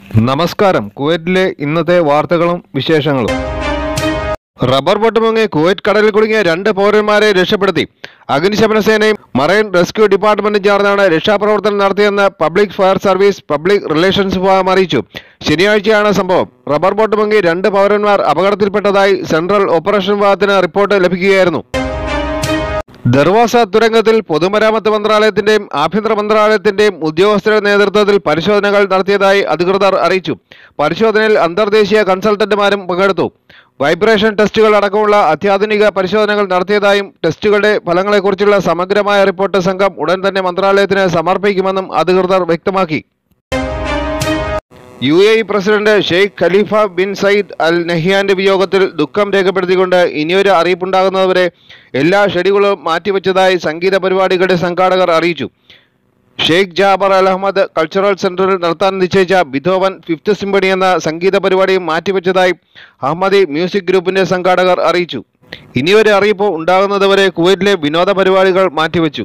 നമസ്കാരം കുവൈറ്റിലെ ഇന്നത്തെ വാർത്തകളും വിശേഷങ്ങളും റബ്ബർ ബോട്ട് മുങ്ങി കുവൈറ്റ് കടലിൽ കുടുങ്ങിയ രണ്ട് പൗരന്മാരെ രക്ഷപ്പെടുത്തി അഗ്നിശമന സേനയും മറൈൻ റെസ്ക്യൂ ഡിപ്പാർട്ട്മെന്റും ചേർന്നാണ് രക്ഷാപ്രവർത്തനം നടത്തിയെന്ന് public fire service public relations വിഭാഗം അറിയിച്ചു ശനിയാഴ്ചയാണ് സംഭവം റബ്ബർ ബോട്ട് മുങ്ങി രണ്ട് പൗരന്മാർ അപകടത്തിൽപ്പെട്ടതായി സെൻട്രൽ ഓപ്പറേഷൻ വിഭാഗത്തിന് റിപ്പോർട്ട് ലഭിക്കുകയായിരുന്നു ദർവാസ തുരങ്കത്തിൽ പൊതുമരാമത്ത് മന്ത്രാലയത്തിന്റെയും ആഭ്യന്തര മന്ത്രാലയത്തിന്റെയും ഉദ്യോഗസ്ഥരുടെ നേതൃത്വത്തിൽ പരിശോധനകൾ നടത്തിയതായി അധികൃതർ അറിയിച്ചു പരിശോധനയിൽ അന്തർദേശീയ കൺസൾട്ടന്റുമാരും പങ്കെടുത്തു വൈബ്രേഷൻ ടെസ്റ്റുകൾ അടക്കമുള്ള അത്യാധുനിക പരിശോധനകൾ നടത്തിയതായും ടെസ്റ്റുകളുടെ ഫലങ്ങളെക്കുറിച്ചുള്ള സമഗ്രമായ റിപ്പോർട്ട് സംഘം ഉടൻ തന്നെ മന്ത്രാലയത്തിന് സമർപ്പിക്കുമെന്നും അധികൃതർ വ്യക്തമാക്കി U A E president Sheikh Khalifa bin Zayed Al നഹിയാന്റെ വിയോഗത്തിൽ ദുഃഖം രേഖപ്പെടുത്തിക്കൊണ്ട് ഇനിയൊരു അറിയിപ്പുണ്ടാകുന്നതുവരെ എല്ലാ ഷെഡ്യൂളും മാറ്റിവെച്ചതായി സംഗീത പരിപാടികളുടെ സംഘാടകർ അറിയിച്ചു Sheikh Jaber Al Ahmad cultural സെന്ററിൽ നടത്താൻ നിശ്ചയിച്ച ബിധോവൻ ഫിഫ്ത്ത് സിംബണി എന്ന സംഗീത പരിപാടിയും മാറ്റിവെച്ചതായി അഹമ്മദി മ്യൂസിക് ഗ്രൂപ്പിന്റെ സംഘാടകർ അറിയിച്ചു ഇനിയൊരു അറിയിപ്പ് ഉണ്ടാകുന്നതുവരെ കുവൈറ്റിലെ വിനോദ പരിപാടികൾ മാറ്റിവെച്ചു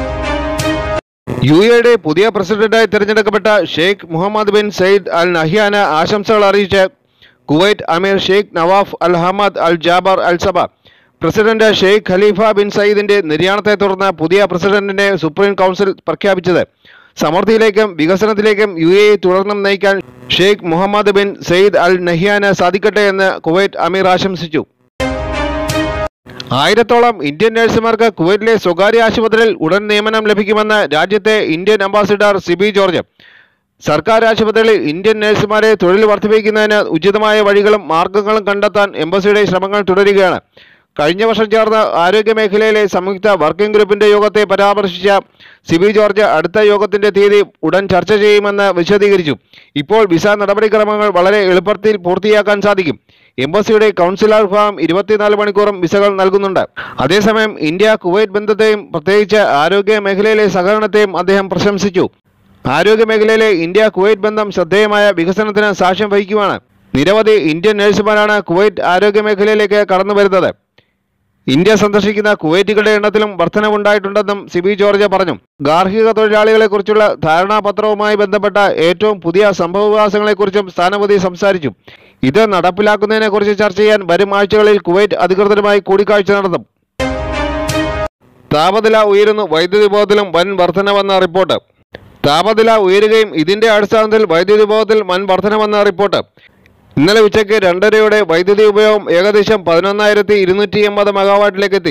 യു എയുടെ പുതിയ പ്രസിഡന്റായി തിരഞ്ഞെടുക്കപ്പെട്ട Sheikh Mohammed bin Zayed Al നഹിയാന് ആശംസകൾ അറിയിച്ച് Kuwait Amir Sheikh Nawaf Al Hamad Al Jaber Al Sabah president Sheikh Khalifa bin സയ്യിദിന്റെ നിര്യാണത്തെ തുടർന്ന് പുതിയ പ്രസിഡന്റിനെ സുപ്രീം കൗൺസിൽ പ്രഖ്യാപിച്ചത് സമൃദ്ധിയിലേക്കും വികസനത്തിലേക്കും യു എ തുടർന്നും നയിക്കാൻ Sheikh Mohammed bin Zayed Al നഹിയാന് സാധിക്കട്ടെ എന്ന് കുവൈറ്റ് അമീർ ആശംസിച്ചു ആയിരത്തോളം ഇന്ത്യൻ നഴ്സുമാർക്ക് കുവൈറ്റിലെ സ്വകാര്യ ആശുപത്രിയിൽ ഉടൻ നിയമനം ലഭിക്കുമെന്ന് രാജ്യത്തെ ഇന്ത്യൻ അംബാസിഡർ സിബി ജോർജ് സർക്കാർ ആശുപത്രികളിൽ ഇന്ത്യൻ നഴ്സുമാരെ തൊഴിൽ വർദ്ധിപ്പിക്കുന്നതിന് ഉചിതമായ വഴികളും മാർഗങ്ങളും കണ്ടെത്താൻ എംബസിയുടെ ശ്രമങ്ങൾ തുടരുകയാണ് കഴിഞ്ഞ വർഷം ചേർന്ന ആരോഗ്യ മേഖലയിലെ സംയുക്ത വർക്കിംഗ് ഗ്രൂപ്പിന്റെ യോഗത്തെ പരാമർശിച്ച സിബി ജോർജ് അടുത്ത യോഗത്തിന്റെ തീയതി ഉടൻ ചർച്ച ചെയ്യുമെന്ന് വിശദീകരിച്ചു ഇപ്പോൾ വിസ നടപടിക്രമങ്ങൾ വളരെ എളുപ്പത്തിൽ പൂർത്തിയാക്കാൻ സാധിക്കും എംബസിയുടെ കൗൺസിലർ വിഭാഗം ഇരുപത്തിനാല് മണിക്കൂറും വിസകൾ നൽകുന്നുണ്ട് അതേസമയം ഇന്ത്യ കുവൈറ്റ് ബന്ധത്തെയും പ്രത്യേകിച്ച് ആരോഗ്യ മേഖലയിലെ സഹകരണത്തെയും അദ്ദേഹം പ്രശംസിച്ചു ആരോഗ്യ മേഖലയിലെ ഇന്ത്യ കുവൈറ്റ് ബന്ധം ശ്രദ്ധേയമായ വികസനത്തിന് സാക്ഷ്യം വഹിക്കുവാണ് നിരവധി ഇന്ത്യൻ നഴ്സുമാരാണ് കുവൈറ്റ് ആരോഗ്യ മേഖലയിലേക്ക് കടന്നു വരുന്നത് ഇന്ത്യ സന്ദർശിക്കുന്ന കുവൈറ്റുകളുടെ എണ്ണത്തിലും വർധനവുണ്ടായിട്ടുണ്ടെന്നും സിബി ജോർജ് പറഞ്ഞു ഗാർഹിക തൊഴിലാളികളെക്കുറിച്ചുള്ള ധാരണാപത്രവുമായി ബന്ധപ്പെട്ട ഏറ്റവും പുതിയ സംഭവവികാസങ്ങളെക്കുറിച്ചും സ്ഥാനപതി സംസാരിച്ചു ഇത് നടപ്പിലാക്കുന്നതിനെക്കുറിച്ച് ചർച്ച ചെയ്യാൻ വരും ആഴ്ചകളിൽ കുവൈറ്റ് അധികൃതരുമായി കൂടിക്കാഴ്ച നടത്തും താപനില ഉയരുന്നു വൈദ്യുതി ഉപഭോഗത്തിലും വൻ വർധനവെന്ന റിപ്പോർട്ട് താപനില ഉയരുകയും ഇതിന്റെ അടിസ്ഥാനത്തിൽ വൈദ്യുതി ഉപഭോഗത്തിൽ വൻ വർധനവെന്ന റിപ്പോർട്ട് ഇന്നലെ ഉച്ചയ്ക്ക് രണ്ടരയോടെ വൈദ്യുതി ഉപയോഗം ഏകദേശം പതിനൊന്നായിരത്തി ഇരുന്നൂറ്റി എൺപത് മെഗാവാട്ടിലേക്ക് എത്തി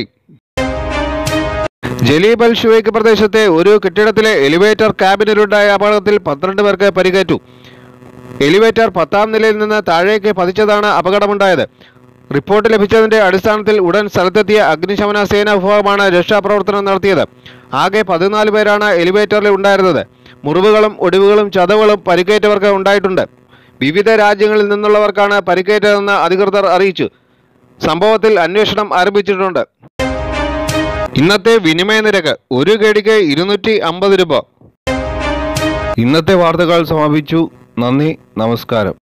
ജലീബ് അൽ ഷുവൈക്ക് പ്രദേശത്തെ ഒരു കെട്ടിടത്തിലെ എലിവേറ്റർ ക്യാബിനിലുണ്ടായ അപകടത്തിൽ പന്ത്രണ്ട് പേർക്ക് പരിക്കേറ്റു എലിവേറ്റർ പത്താം നിലയിൽ നിന്ന് താഴേക്ക് പതിച്ചതാണ് അപകടമുണ്ടായത് റിപ്പോർട്ട് ലഭിച്ചതിന്റെ അടിസ്ഥാനത്തിൽ ഉടൻ സ്ഥലത്തെത്തിയ അഗ്നിശമന സേനാ വിഭാഗമാണ് രക്ഷാപ്രവർത്തനം നടത്തിയത് ആകെ പതിനാല് പേരാണ് എലിവേറ്ററിൽ ഉണ്ടായിരുന്നത് മുറിവുകളും ഒടിവുകളും ചതവുകളും പരിക്കേറ്റവർക്ക് ഉണ്ടായിട്ടുണ്ട് വിവിധ രാജ്യങ്ങളിൽ നിന്നുള്ളവർക്കാണ് പരിക്കേറ്റതെന്ന് അധികൃതർ അറിയിച്ചു സംഭവത്തിൽ അന്വേഷണം ആരംഭിച്ചിട്ടുണ്ട് ഇന്നത്തെ വിനിമയ നിരക്ക് ഒരു കേടിക്ക് ഇരുന്നൂറ്റി അമ്പത് രൂപ ഇന്നത്തെ വാർത്തകൾ സമാപിച്ചു നന്ദി നമസ്കാരം